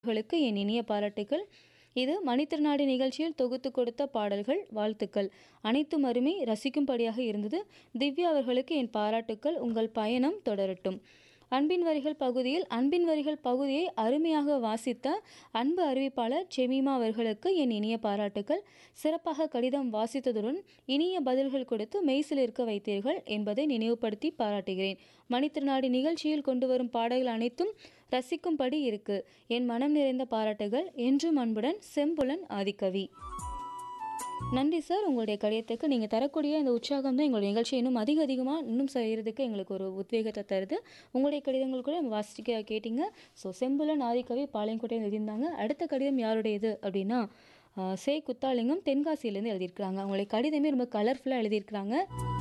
களுக்கு என் இனிய பாராட்டுக்கள் இது மணித்திருநாடு நிகழ்ச்சியில் தொகுத்து கொடுத்த பாடல்கள் வாழ்த்துக்கள் அனைத்தும் அருமை ரசிக்கும்படியாக இருந்தது திவ்யா அவர்களுக்கு என் பாராட்டுக்கள் உங்கள் பயணம் தொடரட்டும் அன்பின் வரிகள் பகுதியில் அன்பின் வரிகள் பகுதியை அருமையாக வாசித்த அன்பு அறிவிப்பாளர் செமிமா அவர்களுக்கு என் இனிய பாராட்டுக்கள் சிறப்பாக கடிதம் வாசித்ததுடன் இனிய பதில்கள் கொடுத்து மெய்சில் இருக்க வைத்தீர்கள் என்பதை நினைவுபடுத்தி பாராட்டுகிறேன் மணித்திருநாடு நிகழ்ச்சியில் கொண்டு வரும் பாடல்கள் அனைத்தும் ரசிக்கும்படி இருக்கு என் மனம் நிறைந்த பாராட்டுகள் என்றும் அன்புடன் செம்புலன் ஆதிக்கவி நன்றி சார் உங்களுடைய கடிதத்துக்கு நீங்கள் தரக்கூடிய இந்த உற்சாகம் தான் எங்களுடைய நிகழ்ச்சி இன்னும் அதிக அதிகமாக இன்னும் செய்கிறதுக்கு எங்களுக்கு ஒரு உத்வேகத்தை தருது உங்களுடைய கடிதங்கள் கூட நம்ம வாசிக்க கேட்டிங்க ஸோ செம்புலன் ஆதிக்கவி பாளையங்கோட்டையில் எழுதியிருந்தாங்க அடுத்த கடிதம் யாருடையது அப்படின்னா ஆஹ், சே குத்தாலிங்கம் தென்காசியிலேருந்து எழுதியிருக்கிறாங்க அவங்களுடைய கடிதமே ரொம்ப கலர்ஃபுல்லாக எழுதியிருக்கிறாங்க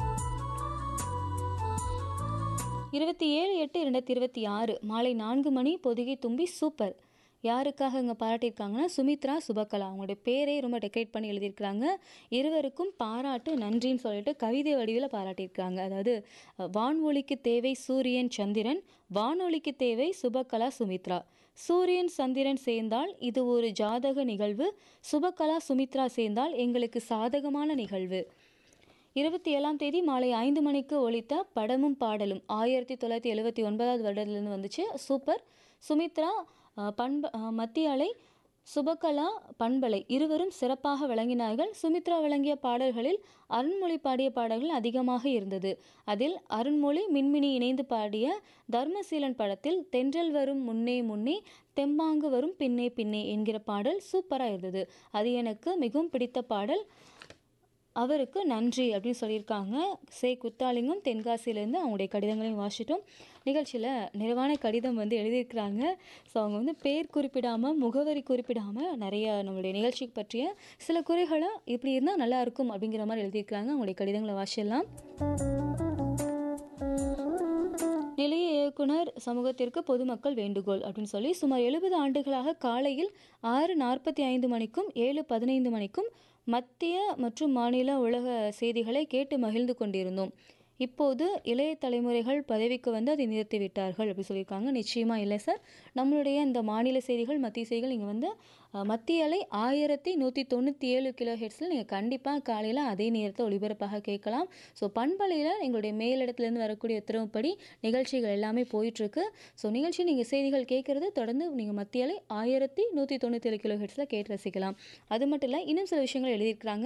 இருபத்தி ஏழு எட்டு ரெண்டாயிரத்தி இருபத்தி ஆறு மாலை நான்கு மணி பொதிகை தும்பி சூப்பர் யாருக்காக இங்கே பாராட்டியிருக்காங்கன்னா சுமித்ரா சுபகலா அவங்களுடைய பேரே ரொம்ப டெக்கரேட் பண்ணி எழுதியிருக்கிறாங்க இருவருக்கும் பாராட்டு நன்றின்னு சொல்லிட்டு கவிதை வடிவில் பாராட்டியிருக்காங்க அதாவது அஹ், வான்வொலிக்கு தேவை சூரியன் சந்திரன் வானொலிக்கு தேவை சுபகலா சுமித்ரா சூரியன் சந்திரன் சேர்ந்தால் இது ஒரு ஜாதக நிகழ்வு சுபகலா சுமித்ரா சேர்ந்தால் எங்களுக்கு சாதகமான நிகழ்வு இருபத்தி ஏழாம் தேதி மாலை ஐந்து மணிக்கு ஒலித்த படமும் பாடலும் ஆயிரத்தி தொள்ளாயிரத்தி எழுபத்தி ஒன்பதாவது வருடத்துலேருந்து வந்துச்சு சூப்பர் சுமித்ரா அஹ், பண்ப அஹ், மத்திய அலை சுபகலா பண்பலை இருவரும் சிறப்பாக விளங்கினார்கள் சுமித்ரா வழங்கிய பாடல்களில் அருண்மொழி பாடிய பாடல்கள் அதிகமாக இருந்தது அதில் அருண்மொழி மின்மினி இணைந்து பாடிய தர்மசீலன் படத்தில் தென்றல் வரும் முன்னே முன்னே தெம்பாங்கு வரும் பின்னே பின்னே என்கிற பாடல் சூப்பராக இருந்தது அது எனக்கு மிகவும் பிடித்த பாடல் அவருக்கு நன்றி அப்படின்னு சொல்லியிருக்காங்க சே குத்தாலிங்கம் தென்காசியிலேருந்து அவங்களுடைய கடிதங்களையும் வாசிட்டோம் நிகழ்ச்சியில் நிறைவான கடிதம் வந்து எழுதியிருக்கிறாங்க ஸோ அவங்க வந்து பேர் குறிப்பிடாமல் முகவரி குறிப்பிடாமல் நிறைய நம்மளுடைய நிகழ்ச்சி பற்றிய சில குறைகளை இப்படி இருந்தால் நல்லா இருக்கும் அப்படிங்கிற மாதிரி எழுதியிருக்கிறாங்க அவங்களுடைய கடிதங்களை வாசிடலாம் நிலைய இயக்குனர் சமூகத்திற்கு பொதுமக்கள் வேண்டுகோள் அப்படின்னு சொல்லி சுமார் எழுபது ஆண்டுகளாக காலையில் ஆறு நாற்பத்தி ஐந்து மணிக்கும் ஏழு பதினைந்து மணிக்கும் மத்திய மற்றும் மாநில உலக செய்திகளை கேட்டு மகிழ்ந்து கொண்டிருந்தோம் இப்போது இளைய தலைமுறைகள் பதவிக்கு வந்து அதை நிறுத்திவிட்டார்கள் அப்படி சொல்லியிருக்காங்க நிச்சயமாக இல்லை சார் நம்மளுடைய இந்த மாநில செய்திகள் மத்திய செய்திகள் நீங்கள் வந்து அஹ், மத்திய அலை ஆயிரத்தி நூற்றி தொண்ணூற்றி ஏழு கிலோ ஹெட்ஸில் நீங்கள் கண்டிப்பாக காலையில் அதே நேரத்தை ஒளிபரப்பாக கேட்கலாம் ஸோ பண்பலையில் எங்களுடைய மேலிடத்துலேருந்து வரக்கூடிய உத்தரவுப்படி நிகழ்ச்சிகள் எல்லாமே போயிட்டுருக்கு ஸோ நிகழ்ச்சி நீங்கள் செய்திகள் கேட்குறது தொடர்ந்து நீங்கள் மத்திய அலை ஆயிரத்தி நூற்றி தொண்ணூற்றி ஏழு கிலோ ஹெட்ஸில் கேட்டு ரசிக்கலாம் அது மட்டும் இல்லை இன்னும் சில விஷயங்கள் எழுதியிருக்கிறாங்க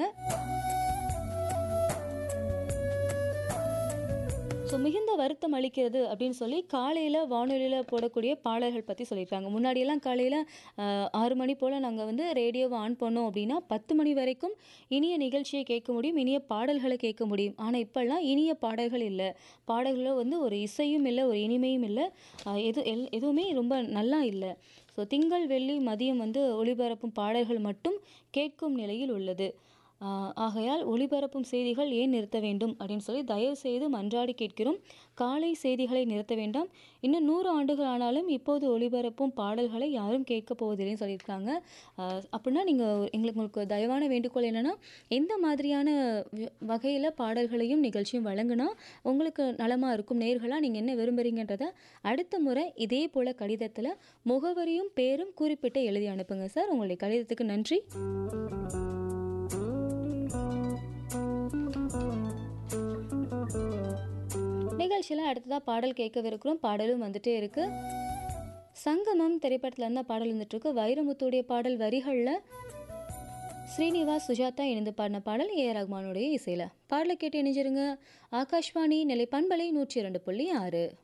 ஸோ மிகுந்த வருத்தம் அளிக்கிறது அப்படின்னு சொல்லி காலையில் வானொலியில் போடக்கூடிய பாடல்கள் பற்றி சொல்லியிருக்காங்க முன்னாடியெல்லாம் காலையில் ஆறு மணி போல் நாங்கள் வந்து ரேடியோவை ஆன் பண்ணோம் அப்படின்னா பத்து மணி வரைக்கும் இனிய நிகழ்ச்சியை கேட்க முடியும் இனிய பாடல்களை கேட்க முடியும் ஆனால் இப்போல்லாம் இனிய பாடல்கள் இல்லை பாடல்களில் வந்து ஒரு இசையும் இல்லை ஒரு இனிமையும் இல்லை அஹ், எது எல் எதுவுமே ரொம்ப நல்லா இல்லை ஸோ திங்கள் வெள்ளி மதியம் வந்து ஒளிபரப்பும் பாடல்கள் மட்டும் கேட்கும் நிலையில் உள்ளது ஆஹ் ஆகையால் ஒளிபரப்பும் செய்திகள் ஏன் நிறுத்த வேண்டும் அப்படின்னு சொல்லி தயவு செய்து மன்றாடி கேட்கிறோம் காலை செய்திகளை நிறுத்த வேண்டாம் இன்னும் நூறு ஆண்டுகள் ஆனாலும் இப்போது ஒளிபரப்பும் பாடல்களை யாரும் கேட்க போவதில்லைன்னு சொல்லியிருக்காங்க ஆஹ் அப்படின்னா நீங்கள் எங்களுக்கு உங்களுக்கு தயவான வேண்டுகோள் என்னென்னா எந்த மாதிரியான வகையில் பாடல்களையும் நிகழ்ச்சியும் வழங்கினா உங்களுக்கு நலமாக இருக்கும் நேர்களாக நீங்கள் என்ன விரும்புகிறீங்கன்றத அடுத்த முறை இதே போல் கடிதத்தில் முகவரியும் பேரும் குறிப்பிட்டு எழுதி அனுப்புங்க சார் உங்களுடைய கடிதத்துக்கு நன்றி நிகழ்ச்சியில் அடுத்ததாக பாடல் கேட்கவிருக்கிறோம் பாடலும் வந்துட்டே இருக்கு சங்கமம் திரைப்படத்தில் இருந்தால் பாடல் வந்துட்டு இருக்கு வைரமுத்துடைய பாடல் வரிகளில் ஸ்ரீனிவாஸ் சுஜாதா இணைந்து பாடின பாடல் ஏ ஆர் ரஹ்மானுடைய இசையில் பாடலை கேட்டு இணைஞ்சிருங்க ஆகாஷ்வாணி நிலை பண்பலை நூற்றி இரண்டு புள்ளி ஆறு